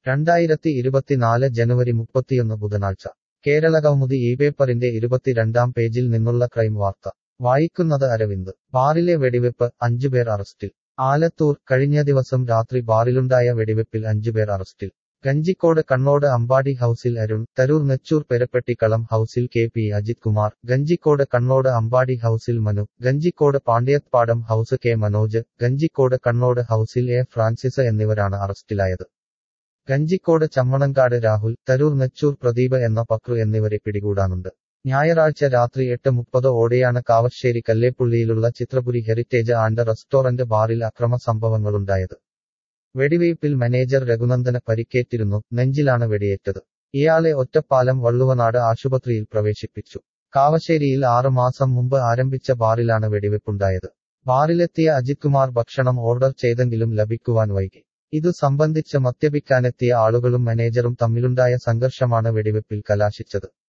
രണ്ടായിരത്തി ഇരുപത്തിനാല് ജനുവരി മുപ്പത്തിയൊന്ന് ബുധനാഴ്ച കേരളകൗമുദി ഈ പേപ്പറിന്റെ ഇരുപത്തിരണ്ടാം പേജിൽ നിന്നുള്ള ക്രൈം വാർത്ത വായിക്കുന്നത് അരവിന്ദ് ബാറിലെ വെടിവെപ്പ് അഞ്ചുപേർ അറസ്റ്റിൽ ആലത്തൂർ കഴിഞ്ഞ ദിവസം രാത്രി ബാറിലുണ്ടായ വെടിവെപ്പിൽ അഞ്ചുപേർ അറസ്റ്റിൽ ഗഞ്ചിക്കോട് കണ്ണോട് അമ്പാടി ഹൌസിൽ അരുൺ തരൂർ നെച്ചൂർ പെരപ്പെട്ടിക്കളം ഹൌസിൽ കെ പി അജിത് കുമാർ ഗഞ്ചിക്കോട് കണ്ണോട് അമ്പാടി ഹൌസിൽ മനു ഗഞ്ചിക്കോട് പാണ്ഡ്യത്പാടം ഹൌസ് കെ മനോജ് ഗഞ്ചിക്കോട് കണ്ണോട് ഹൌസിൽ എ ഫ്രാൻസിസ് എന്നിവരാണ് അറസ്റ്റിലായത് ഗഞ്ചിക്കോട് ചമ്മണങ്കാട് രാഹുൽ തരൂർ നെച്ചൂർ പ്രദീപ് എന്ന പക്രു എന്നിവരെ പിടികൂടാനുണ്ട് ഞായറാഴ്ച രാത്രി എട്ട് മുപ്പത് ഓടെയാണ് കാവശ്ശേരി കല്ലേപ്പുള്ളിയിലുള്ള ചിത്രപുരി ഹെറിറ്റേജ് ആൻഡ് റെസ്റ്റോറന്റ് ബാറിൽ അക്രമ സംഭവങ്ങളുണ്ടായത് വെടിവയ്പിൽ മാനേജർ രഘുനന്ദന് പരിക്കേറ്റിരുന്നു നെഞ്ചിലാണ് വെടിയേറ്റത് ഇയാളെ ഒറ്റപ്പാലം വള്ളുവനാട് ആശുപത്രിയിൽ പ്രവേശിപ്പിച്ചു കാവശ്ശേരിയിൽ ആറ് മാസം മുമ്പ് ആരംഭിച്ച ബാറിലാണ് വെടിവെപ്പുണ്ടായത് ബാറിലെത്തിയ അജിത് കുമാർ ഭക്ഷണം ഓർഡർ ചെയ്തെങ്കിലും ലഭിക്കുവാൻ വൈകി ഇതു സംബന്ധിച്ച് മദ്യപിക്കാനെത്തിയ ആളുകളും മാനേജറും തമ്മിലുണ്ടായ സംഘർഷമാണ് വെടിവെപ്പിൽ കലാശിച്ചത്